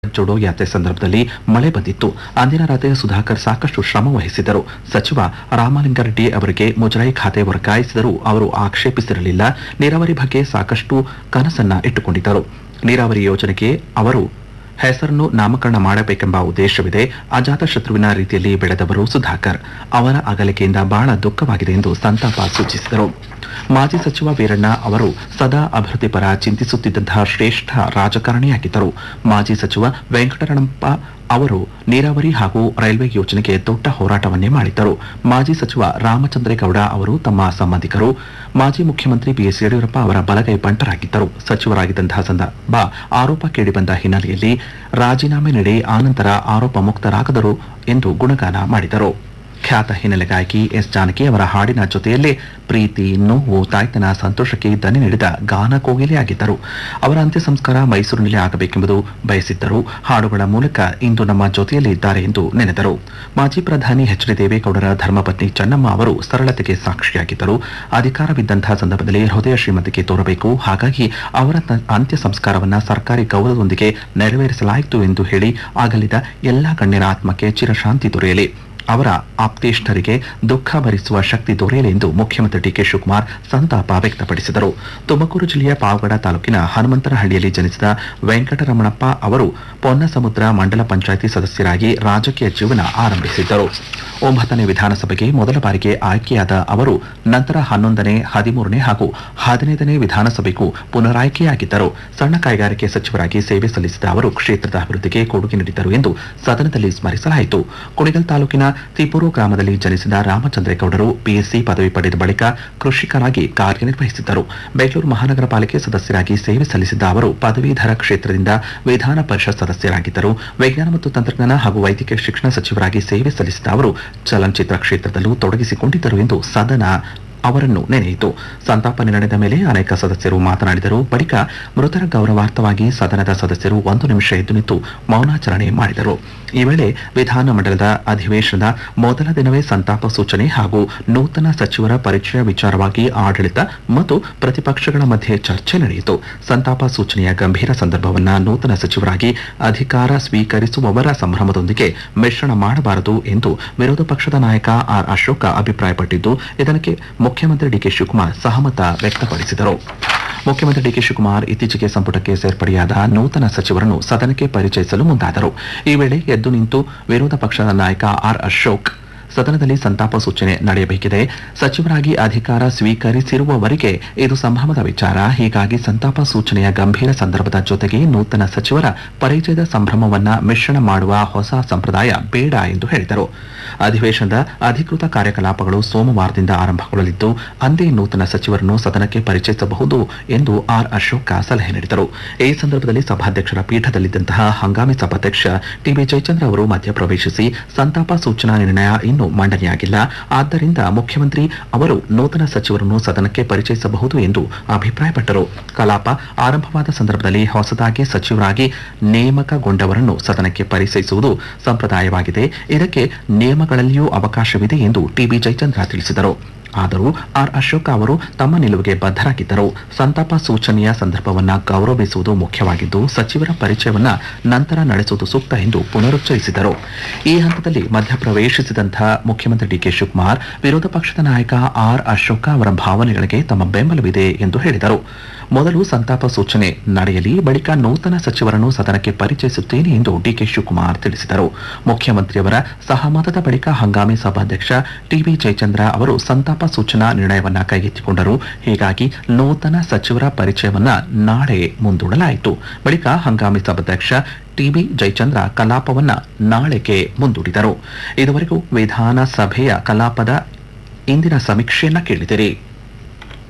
ಜೋಡೋ ಯಾತ್ರೆ ಸಂದರ್ಭದಲ್ಲಿ ಮಳೆ ಬಂದಿತ್ತು ಅಂದಿನ ರಾತ್ರಿ ಸುಧಾಕರ್ ಸಾಕಷ್ಟು ಶ್ರಮ ವಹಿಸಿದ್ದರು ಸಚಿವ ರಾಮಲಿಂಗಾರೆಡ್ಡಿ ಅವರಿಗೆ ಮುಜರಾಯಿ ಖಾತೆ ವರ್ಗಾಯಿಸಿದರೂ ಅವರು ಆಕ್ಷೇಪಿಸಿರಲಿಲ್ಲ ನೀರಾವರಿ ಬಗ್ಗೆ ಸಾಕಷ್ಟು ಕನಸನ್ನ ಇಟ್ಟುಕೊಂಡಿದ್ದರು ನೀರಾವರಿ ಯೋಜನೆಗೆ ಅವರು ಹೆಸರನ್ನು ನಾಮಕರಣ ಮಾಡಬೇಕೆಂಬ ಉದ್ದೇಶವಿದೆ ಅಜಾತ ಶತ್ರುವಿನ ರೀತಿಯಲ್ಲಿ ಬೆಳೆದವರು ಸುಧಾಕರ್ ಅವರ ಅಗಲಿಕೆಯಿಂದ ಬಹಳ ದುಃಖವಾಗಿದೆ ಎಂದು ಸಂತಾಪ ಸೂಚಿಸಿದರು ಮಾಜಿ ಸಚಿವ ವೀರಣ್ಣ ಅವರು ಸದಾ ಅಭಿವೃದ್ಧಿ ಪರ ಚಿಂತಿಸುತ್ತಿದ್ದಂತಹ ಶ್ರೇಷ್ಠ ರಾಜಕಾರಣಿಯಾಗಿದ್ದರು ಮಾಜಿ ಸಚಿವ ವೆಂಕಟರಮಣಪ್ಪ ಅವರು ನೀರಾವರಿ ಹಾಗೂ ರೈಲ್ವೆ ಯೋಜನೆಗೆ ದೊಡ್ಡ ಹೋರಾಟವನ್ನೇ ಮಾಡಿದ್ದರು ಮಾಜಿ ಸಚಿವ ರಾಮಚಂದ್ರೇಗೌಡ ಅವರು ತಮ್ಮ ಸಂಬಂಧಿಕರು ಮಾಜಿ ಮುಖ್ಯಮಂತ್ರಿ ಬಿಎಸ್ ಯಡಿಯೂರಪ್ಪ ಅವರ ಬಲಗೈ ಬಂಟರಾಗಿದ್ದರು ಸಚಿವರಾಗಿದ್ದಂತಹ ಸಂದರ್ಭ ಆರೋಪ ಕೇಳಿಬಂದ ಹಿನ್ನೆಲೆಯಲ್ಲಿ ರಾಜೀನಾಮೆ ನೀಡಿ ಆನಂತರ ಆರೋಪ ಮುಕ್ತರಾಗದರು ಎಂದು ಗುಣಗಾನ ಮಾಡಿದರು ಖ್ಯಾತ ಹಿನ್ನೆಲೆ ಗಾಯಕಿ ಎಸ್ ಜಾನಕಿ ಅವರ ಹಾಡಿನ ಜೊತೆಯಲ್ಲೇ ಪ್ರೀತಿ ನೋವು ತಾಯ್ತನ ಸಂತೋಷಕ್ಕೆ ದನಿ ನೀಡಿದ ಗಾನ ಕೋಗಿಲೆಯಾಗಿದ್ದರು ಅವರ ಅಂತ್ಯ ಸಂಸ್ಕಾರ ಮೈಸೂರಿನಲ್ಲಿ ಆಗಬೇಕೆಂಬುದು ಬಯಸಿದ್ದರು ಹಾಡುಗಳ ಮೂಲಕ ಇಂದು ನಮ್ಮ ಜೊತೆಯಲ್ಲಿ ಇದ್ದಾರೆ ಎಂದು ನೆನೆದರು ಮಾಜಿ ಪ್ರಧಾನಿ ಎಚ್ ಡಿ ದೇವೇಗೌಡರ ಧರ್ಮಪತ್ನಿ ಚೆನ್ನಮ್ಮ ಅವರು ಸರಳತೆಗೆ ಸಾಕ್ಷಿಯಾಗಿದ್ದರು ಅಧಿಕಾರವಿದ್ದಂತಹ ಸಂದರ್ಭದಲ್ಲಿ ಹೃದಯ ಶ್ರೀಮಂತಿಕೆ ತೋರಬೇಕು ಹಾಗಾಗಿ ಅವರ ತ- ಅಂತ್ಯ ಸಂಸ್ಕಾರವನ್ನ ಸರ್ಕಾರಿ ಗೌರವದೊಂದಿಗೆ ನೆರವೇರಿಸಲಾಯಿತು ಎಂದು ಹೇಳಿ ಆಗಲಿದ ಎಲ್ಲಾ ಗಣ್ಯರ ಆತ್ಮಕ್ಕೆ ಚಿರಶಾಂತಿ ದೊರೆಯಲಿ ಅವರ ಆಪ್ತೇಷ್ಟರಿಗೆ ದುಃಖ ಭರಿಸುವ ಶಕ್ತಿ ದೊರೆಯಲಿ ಎಂದು ಮುಖ್ಯಮಂತ್ರಿ ಡಿಕೆ ಶಿವಕುಮಾರ್ ಸಂತಾಪ ವ್ಯಕ್ತಪಡಿಸಿದರು ತುಮಕೂರು ಜಿಲ್ಲೆಯ ಪಾವಗಡ ತಾಲೂಕಿನ ಹನುಮಂತನಹಳ್ಳಿಯಲ್ಲಿ ಜನಿಸಿದ ವೆಂಕಟರಮಣಪ್ಪ ಅವರು ಪೊನ್ನಸಮುದ್ರ ಮಂಡಲ ಪಂಚಾಯಿತಿ ಸದಸ್ಯರಾಗಿ ರಾಜಕೀಯ ಜೀವನ ಆರಂಭಿಸಿದ್ದರು ಒಂಬತ್ತನೇ ವಿಧಾನಸಭೆಗೆ ಮೊದಲ ಬಾರಿಗೆ ಆಯ್ಕೆಯಾದ ಅವರು ನಂತರ ಹನ್ನೊಂದನೇ ಹದಿಮೂರನೇ ಹಾಗೂ ಹದಿನೈದನೇ ವಿಧಾನಸಭೆಗೂ ಪುನರಾಯ್ಕೆಯಾಗಿದ್ದರು ಸಣ್ಣ ಕೈಗಾರಿಕೆ ಸಚಿವರಾಗಿ ಸೇವೆ ಸಲ್ಲಿಸಿದ ಅವರು ಕ್ಷೇತ್ರದ ಅಭಿವೃದ್ಧಿಗೆ ಕೊಡುಗೆ ನೀಡಿದ್ದರು ಎಂದು ಸದನದಲ್ಲಿ ಸ್ಮರಿಸಲಾಯಿತು ಕುಣಿಗಲ್ ತಾಲೂಕಿನ ತಿಪೂರು ಗ್ರಾಮದಲ್ಲಿ ಜನಿಸಿದ ರಾಮಚಂದ್ರೇಗೌಡರು ಪಿಎಸ್ಸಿ ಪದವಿ ಪಡೆದ ಬಳಿಕ ಕೃಷಿಕರಾಗಿ ಕಾರ್ಯನಿರ್ವಹಿಸಿದ್ದರು ಬೆಂಗಳೂರು ಮಹಾನಗರ ಪಾಲಿಕೆ ಸದಸ್ಯರಾಗಿ ಸೇವೆ ಸಲ್ಲಿಸಿದ್ದ ಅವರು ಪದವೀಧರ ಕ್ಷೇತ್ರದಿಂದ ವಿಧಾನ ಪರಿಷತ್ ಸದಸ್ಯರಾಗಿದ್ದರು ವಿಜ್ಞಾನ ಮತ್ತು ತಂತ್ರಜ್ಞಾನ ಹಾಗೂ ವೈದ್ಯಕೀಯ ಶಿಕ್ಷಣ ಸಚಿವರಾಗಿ ಸೇವೆ ಸಲ್ಲಿಸಿದ ಅವರು ಚಲನಚಿತ್ರ ಕ್ಷೇತ್ರದಲ್ಲೂ ತೊಡಗಿಸಿಕೊಂಡಿದ್ದರು ಎಂದು ಸದನ ಅವರನ್ನು ನೆನೆಯಿತು ಸಂತಾಪ ನಿರ್ಣಯದ ಮೇಲೆ ಅನೇಕ ಸದಸ್ಯರು ಮಾತನಾಡಿದರು ಬಳಿಕ ಮೃತರ ಗೌರವಾರ್ಥವಾಗಿ ಸದನದ ಸದಸ್ಯರು ಒಂದು ನಿಮಿಷ ಎದ್ದು ನಿಂತು ಮೌನಾಚರಣೆ ಮಾಡಿದರು ಈ ವೇಳೆ ವಿಧಾನಮಂಡಲದ ಅಧಿವೇಶನದ ಮೊದಲ ದಿನವೇ ಸಂತಾಪ ಸೂಚನೆ ಹಾಗೂ ನೂತನ ಸಚಿವರ ಪರಿಚಯ ವಿಚಾರವಾಗಿ ಆಡಳಿತ ಮತ್ತು ಪ್ರತಿಪಕ್ಷಗಳ ಮಧ್ಯೆ ಚರ್ಚೆ ನಡೆಯಿತು ಸಂತಾಪ ಸೂಚನೆಯ ಗಂಭೀರ ಸಂದರ್ಭವನ್ನ ನೂತನ ಸಚಿವರಾಗಿ ಅಧಿಕಾರ ಸ್ವೀಕರಿಸುವವರ ಸಂಭ್ರಮದೊಂದಿಗೆ ಮಿಶ್ರಣ ಮಾಡಬಾರದು ಎಂದು ವಿರೋಧ ಪಕ್ಷದ ನಾಯಕ ಆರ್ ಅಶೋಕ ಅಭಿಪ್ರಾಯಪಟ್ಟಿದ್ದು ಇದಕ್ಕೆ ಮುಖ್ಯಮಂತ್ರಿ ಡಿಕೆ ಶಿವಕುಮಾರ್ ಸಹಮತ ವ್ಯಕ್ತಪಡಿಸಿದರು ಮುಖ್ಯಮಂತ್ರಿ ಡಿಕೆ ಶಿವಕುಮಾರ್ ಇತ್ತೀಚೆಗೆ ಸಂಪುಟಕ್ಕೆ ಸೇರ್ಪಡೆಯಾದ ನೂತನ ಸಚಿವರನ್ನು ಸದನಕ್ಕೆ ಪರಿಚಯಿಸಲು ಮುಂದಾದರು ಈ ವೇಳೆ ಎದ್ದು ನಿಂತು ವಿರೋಧ ಪಕ್ಷದ ನಾಯಕ ಆರ್ ಅಶೋಕ್ ಸದನದಲ್ಲಿ ಸಂತಾಪ ಸೂಚನೆ ನಡೆಯಬೇಕಿದೆ ಸಚಿವರಾಗಿ ಅಧಿಕಾರ ಸ್ವೀಕರಿಸಿರುವವರಿಗೆ ಇದು ಸಂಭ್ರಮದ ವಿಚಾರ ಹೀಗಾಗಿ ಸಂತಾಪ ಸೂಚನೆಯ ಗಂಭೀರ ಸಂದರ್ಭದ ಜೊತೆಗೆ ನೂತನ ಸಚಿವರ ಪರಿಚಯದ ಸಂಭ್ರಮವನ್ನ ಮಿಶ್ರಣ ಮಾಡುವ ಹೊಸ ಸಂಪ್ರದಾಯ ಬೇಡ ಎಂದು ಹೇಳಿದರು ಅಧಿವೇಶನದ ಅಧಿಕೃತ ಕಾರ್ಯಕಲಾಪಗಳು ಸೋಮವಾರದಿಂದ ಆರಂಭಗೊಳ್ಳಲಿದ್ದು ಅಂದೇ ನೂತನ ಸಚಿವರನ್ನು ಸದನಕ್ಕೆ ಪರಿಚಯಿಸಬಹುದು ಎಂದು ಆರ್ ಅಶೋಕ ಸಲಹೆ ನೀಡಿದರು ಈ ಸಂದರ್ಭದಲ್ಲಿ ಸಭಾಧ್ಯಕ್ಷರ ಪೀಠದಲ್ಲಿದ್ದಂತಹ ಹಂಗಾಮಿ ಸಭಾಧ್ಯಕ್ಷ ಟಿಬಿ ಜಯಚಂದ್ರ ಅವರು ಮಧ್ಯಪ್ರವೇಶಿಸಿ ಸಂತಾಪ ಸೂಚನಾ ನಿರ್ಣಯ ಇನ್ನೂ ಮಂಡನೆಯಾಗಿಲ್ಲ ಆದ್ದರಿಂದ ಮುಖ್ಯಮಂತ್ರಿ ಅವರು ನೂತನ ಸಚಿವರನ್ನು ಸದನಕ್ಕೆ ಪರಿಚಯಿಸಬಹುದು ಎಂದು ಅಭಿಪ್ರಾಯಪಟ್ಟರು ಕಲಾಪ ಆರಂಭವಾದ ಸಂದರ್ಭದಲ್ಲಿ ಹೊಸದಾಗಿ ಸಚಿವರಾಗಿ ನೇಮಕಗೊಂಡವರನ್ನು ಸದನಕ್ಕೆ ಪರಿಚಯಿಸುವುದು ಸಂಪ್ರದಾಯವಾಗಿದೆ ಇದಕ್ಕೆ ನಿಯಮಗಳಲ್ಲಿಯೂ ಅವಕಾಶವಿದೆ ಎಂದು ಟಿಬಿ ಜಯಚಂದ್ರ ತಿಳಿಸಿದರು ಆದರೂ ಆರ್ ಅಶೋಕ ಅವರು ತಮ್ಮ ನಿಲುವಿಗೆ ಬದ್ಧರಾಗಿದ್ದರು ಸಂತಾಪ ಸೂಚನೆಯ ಸಂದರ್ಭವನ್ನ ಗೌರವಿಸುವುದು ಮುಖ್ಯವಾಗಿದ್ದು ಸಚಿವರ ಪರಿಚಯವನ್ನ ನಂತರ ನಡೆಸುವುದು ಸೂಕ್ತ ಎಂದು ಪುನರುಚ್ಚರಿಸಿದರು ಈ ಹಂತದಲ್ಲಿ ಮಧ್ಯಪ್ರವೇಶಿಸಿದಂತಹ ಮುಖ್ಯಮಂತ್ರಿ ಡಿಕೆ ಶಿವಕುಮಾರ್ ವಿರೋಧ ಪಕ್ಷದ ನಾಯಕ ಆರ್ ಅಶೋಕ ಅವರ ಭಾವನೆಗಳಿಗೆ ತಮ್ಮ ಬೆಂಬಲವಿದೆ ಎಂದು ಹೇಳಿದರು ಮೊದಲು ಸಂತಾಪ ಸೂಚನೆ ನಡೆಯಲಿ ಬಳಿಕ ನೂತನ ಸಚಿವರನ್ನು ಸದನಕ್ಕೆ ಪರಿಚಯಿಸುತ್ತೇನೆ ಎಂದು ಡಿಕೆ ಶಿವಕುಮಾರ್ ತಿಳಿಸಿದರು ಮುಖ್ಯಮಂತ್ರಿಯವರ ಸಹಮತದ ಬಳಿಕ ಹಂಗಾಮಿ ಸಭಾಧ್ಯಕ್ಷ ಟಿಬಿ ಜಯಚಂದ್ರ ಅವರು ಸಂತಾಪ ಸೂಚನಾ ನಿರ್ಣಯವನ್ನ ಕೈಗೆತ್ತಿಕೊಂಡರು ಹೀಗಾಗಿ ನೂತನ ಸಚಿವರ ಪರಿಚಯವನ್ನ ನಾಳೆ ಮುಂದೂಡಲಾಯಿತು ಬಳಿಕ ಹಂಗಾಮಿ ಸಭಾಧ್ಯಕ್ಷ ಟಿಬಿ ಜಯಚಂದ್ರ ಕಲಾಪವನ್ನ ನಾಳೆಗೆ ಮುಂದೂಡಿದರು ಇದುವರೆಗೂ ವಿಧಾನಸಭೆಯ ಕಲಾಪದ ಇಂದಿನ ಸಮೀಕ್ಷೆಯನ್ನ ಕೇಳಿದಿರಿ